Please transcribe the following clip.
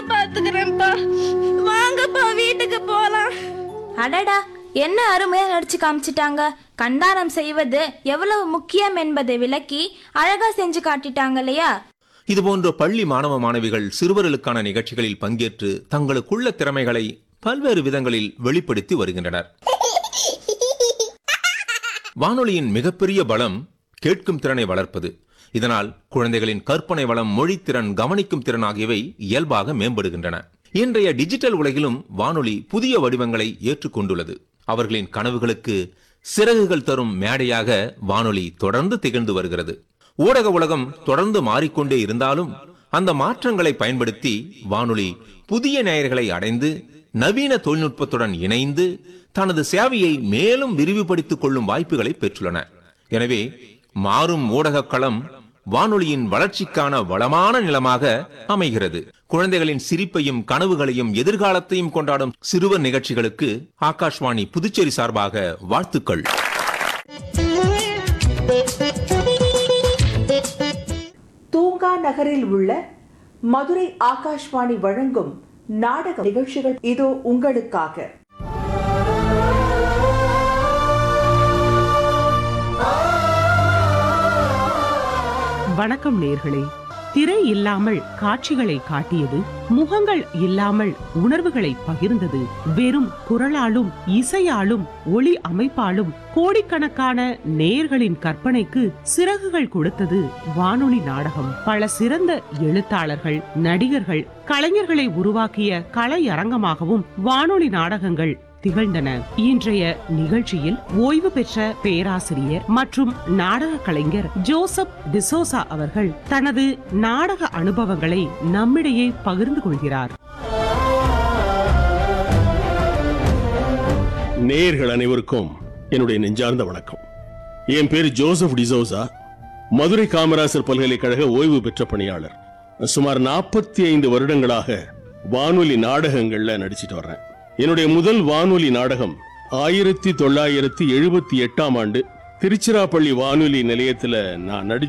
நான் பாத்துக்கிறேன்ப்பா வாங்கப்பா வீட்டுக்கு போலாம் அடடா என்ன அருமையா நடிச்சு காமிச்சிட்டாங்க கண்டாரம் செய்வது எவ்வளவு முக்கியம் என்பதை விளக்கி அழகா செஞ்சு காட்டிட்டாங்க இல்லையா இதுபோன்ற பள்ளி மாணவ மாணவிகள் சிறுவர்களுக்கான நிகழ்ச்சிகளில் பங்கேற்று தங்களுக்குள்ள திறமைகளை பல்வேறு விதங்களில் வெளிப்படுத்தி வருகின்றனர் வானொலியின் மிகப்பெரிய பலம் கேட்கும் திறனை வளர்ப்பது இதனால் குழந்தைகளின் கற்பனை வளம் மொழித்திறன் கவனிக்கும் திறன் ஆகியவை இயல்பாக மேம்படுகின்றன இன்றைய டிஜிட்டல் உலகிலும் வானொலி புதிய வடிவங்களை ஏற்றுக்கொண்டுள்ளது அவர்களின் கனவுகளுக்கு சிறகுகள் தரும் மேடையாக வானொலி தொடர்ந்து திகழ்ந்து வருகிறது ஊடக உலகம் தொடர்ந்து மாறிக்கொண்டே இருந்தாலும் அந்த மாற்றங்களை பயன்படுத்தி வானொலி புதிய நேயர்களை அடைந்து நவீன தொழில்நுட்பத்துடன் இணைந்து தனது சேவையை மேலும் விரிவுபடுத்திக் கொள்ளும் வாய்ப்புகளை பெற்றுள்ளன எனவே மாறும் ஊடக களம் வானொலியின் வளர்ச்சிக்கான வளமான நிலமாக அமைகிறது குழந்தைகளின் சிரிப்பையும் கனவுகளையும் எதிர்காலத்தையும் கொண்டாடும் சிறுவர் நிகழ்ச்சிகளுக்கு ஆகாஷ்வாணி புதுச்சேரி சார்பாக வாழ்த்துக்கள் தூங்கா நகரில் உள்ள மதுரை ஆகாஷ்வாணி வழங்கும் நாடக நிகழ்ச்சிகள் இதோ உங்களுக்காக வணக்கம் நேர்களே திரை இல்லாமல் காட்சிகளை காட்டியது முகங்கள் இல்லாமல் உணர்வுகளை பகிர்ந்தது வெறும் குரலாலும் இசையாலும் ஒளி அமைப்பாலும் கோடிக்கணக்கான நேயர்களின் கற்பனைக்கு சிறகுகள் கொடுத்தது வானொலி நாடகம் பல சிறந்த எழுத்தாளர்கள் நடிகர்கள் கலைஞர்களை உருவாக்கிய கலையரங்கமாகவும் வானொலி நாடகங்கள் திகழ்ந்தன இன்றைய நிகழ்ச்சியில் ஓய்வு பெற்ற பேராசிரியர் மற்றும் நாடக கலைஞர் ஜோசப் டிசோசா அவர்கள் தனது நாடக அனுபவங்களை நம்மிடையே பகிர்ந்து கொள்கிறார் நேயர்கள் அனைவருக்கும் என்னுடைய நெஞ்சார்ந்த வணக்கம் என் பேர் ஜோசப் டிசோசா மதுரை காமராசர் பல்கலைக்கழக ஓய்வு பெற்ற பணியாளர் சுமார் நாற்பத்தி ஐந்து வருடங்களாக வானொலி நாடகங்கள்ல நடிச்சிட்டு வர்றேன் என்னுடைய முதல் வானொலி நாடகம் ஆயிரத்தி தொள்ளாயிரத்தி எழுபத்தி எட்டாம் ஆண்டு திருச்சிராப்பள்ளி வானொலி நிலையத்துல நான் நடிச்ச